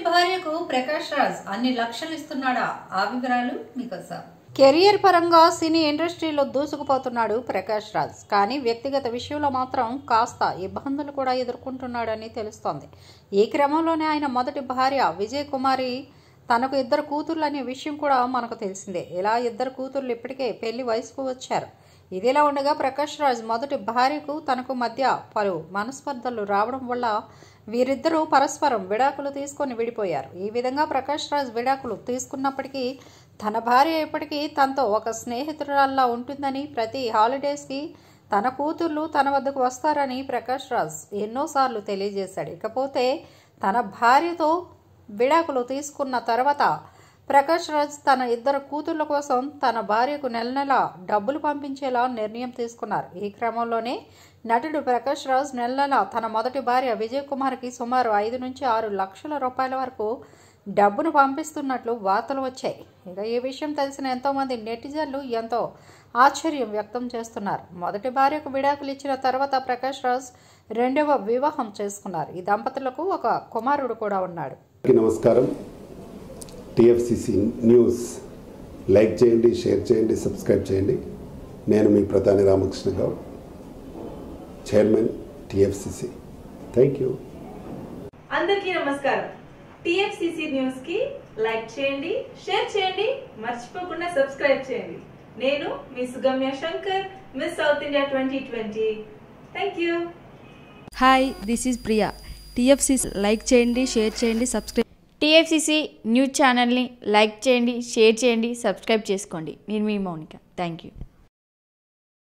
భార్యకు ప్రకాష్ రాజ్ అన్ని లక్షలు ఇస్తున్నాడా ఆ వివరాలు మీకోసం కెరియర్ పరంగా సినీ ఇండస్ట్రీలో దూసుకుపోతున్నాడు ప్రకాష్ రాజ్ కానీ వ్యక్తిగత విషయంలో మాత్రం కాస్త ఇబ్బందులు కూడా ఎదుర్కొంటున్నాడని తెలుస్తోంది ఈ క్రమంలోనే ఆయన మొదటి భార్య విజయ్ కుమారి తనకు ఇద్దరు కూతుర్లు అనే విషయం కూడా మనకు తెలిసిందే ఇలా ఇద్దరు కూతుర్లు ఇప్పటికే పెళ్లి వయసుకు వచ్చారు ఇదిలా ఉండగా ప్రకాష్ రాజ్ మొదటి భార్యకు తనకు మధ్య పలు మనస్పర్ధలు రావడం వల్ల వీరిద్దరూ పరస్పరం విడాకులు తీసుకొని విడిపోయారు ఈ విధంగా ప్రకాష్ రాజ్ విడాకులు తీసుకున్నప్పటికీ తన భార్య ఇప్పటికీ తనతో ఒక స్నేహితురాల్లా ఉంటుందని ప్రతి హాలిడేస్కి తన కూతుర్లు తన వద్దకు వస్తారని ప్రకాష్ రాజ్ ఎన్నోసార్లు తెలియజేశాడు ఇకపోతే తన భార్యతో విడాకులు తీసుకున్న తర్వాత ప్రకాష్ రాజ్ తన ఇద్దరు కూతుర్ల కోసం తన భార్యకు నెల నెల డబ్బులు పంపించేలా నిర్ణయం తీసుకున్నారు ఈ క్రమంలోనే నటుడు ప్రకాష్ రాజ్ నెల నెల తన మొదటి భార్య విజయ్ కుమార్కి సుమారు ఐదు నుంచి ఆరు లక్షల రూపాయల వరకు డబ్బును పంపిస్తున్నట్లు వార్తలు వచ్చాయి ఇక ఈ విషయం తెలిసిన ఎంతోమంది నెటిజన్లు ఎంతో ఆశ్చర్యం వ్యక్తం చేస్తున్నారు మొదటి భార్యకు విడాకులు ఇచ్చిన తర్వాత ప్రకాష్ రాజ్ రెండవ వివాహం చేసుకున్నారు ఈ దంపతులకు ఒక కుమారుడు కూడా ఉన్నాడు అందరికీ నమస్కారం టిఎఫ్సిసి న్యూస్ లైక్ చేయండి షేర్ చేయండి సబ్స్క్రైబ్ చేయండి నేను మీ ప్రధాని Ramakrishna Goud chairman TFCC thank you అందరికీ నమస్కారం టిఎఫ్సిసి న్యూస్ కి లైక్ చేయండి షేర్ చేయండి మర్చిపోకుండా సబ్స్క్రైబ్ చేయండి నేను మీ Sugamya Shankar miss South India twenty twenty thank you hi this is Priya TFC like చేయండి షేర్ చేయండి సబ్స్క్రైబ్ టీఎఫ్సిసి న్యూస్ ఛానల్ని లైక్ చేయండి షేర్ చేయండి సబ్స్క్రైబ్ చేసుకోండి నేను మీ మౌనిక థ్యాంక్ యూ